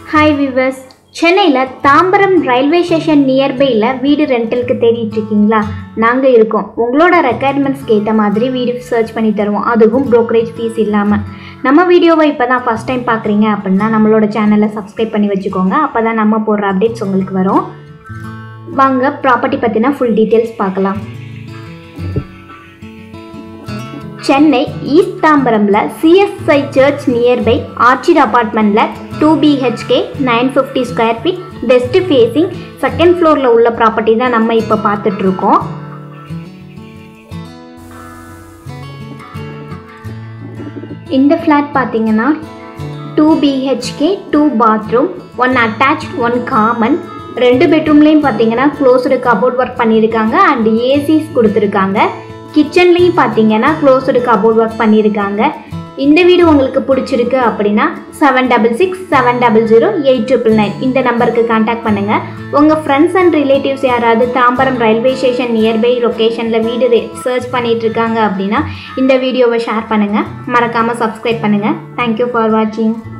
hi viewers சென்னையில் Tambaram railway station நியர்பையில் வீடு ரெண்டலுக்கு தேடிட்டு இருக்கீங்களா நாங்கள் இருக்கோம் உங்களோட ரெக்குயர்மெண்ட்ஸ்க்கு ஏற்ற மாதிரி வீடு சர்ச் பண்ணி தருவோம் அதுவும் brokerage ஃபீஸ் இல்லாமல் நம்ம வீடியோவை இப்போ தான் ஃபஸ்ட் டைம் பார்க்குறீங்க அப்படின்னா நம்மளோட சேனலை சப்ஸ்கிரைப் பண்ணி வச்சுக்கோங்க அப்போ தான் நம்ம போடுற அப்டேட்ஸ் உங்களுக்கு வரும் வாங்க ப்ராப்பர்ட்டி பற்றின ஃபுல் டீட்டெயில்ஸ் பார்க்கலாம் சென்னை ஈஸ்ட் தாம்பரம்ல சிஎஸ்ஐ சர்ச் நியர்பை ஆர்ச்சிட் அபார்ட்மெண்ட்ல two BHK nine fifty square feet west facing second ஃப்ளோரில் உள்ள ப்ராப்பர்ட்டி தான் நம்ம இப்போ பார்த்துட்டு இருக்கோம் இந்த ஃப்ளாட் பார்த்தீங்கன்னா two BHK two bathroom one attach one common ரெண்டு பெட்ரூம்லேயும் பார்த்தீங்கன்னா க்ளோஸ்டு கபோர்ட் ஒர்க் பண்ணியிருக்காங்க அண்ட் ஏசிஸ் கொடுத்துருக்காங்க கிச்சன்லேயும் பார்த்தீங்கன்னா க்ளோஸ்டு கபோர்ட் ஒர்க் பண்ணியிருக்காங்க இந்த வீடு உங்களுக்கு பிடிச்சிருக்கு அப்படின்னா seven double six seven double zero eight triple nine இந்த நம்பருக்கு காண்டாக்ட் பண்ணுங்கள் உங்கள் ஃப்ரெண்ட்ஸ் அண்ட் ரிலேட்டிவ்ஸ் யாராவது தாம்பரம் ரயில்வே ஸ்டேஷன் நியர்பை லொக்கேஷனில் வீடு சர்ச் பண்ணிட்டு இருக்காங்க அப்படின்னா இந்த வீடியோவை ஷேர் பண்ணுங்கள் மறக்காமல் சப்ஸ்கிரைப் பண்ணுங்கள் தேங்க்யூ ஃபார் வாட்சிங்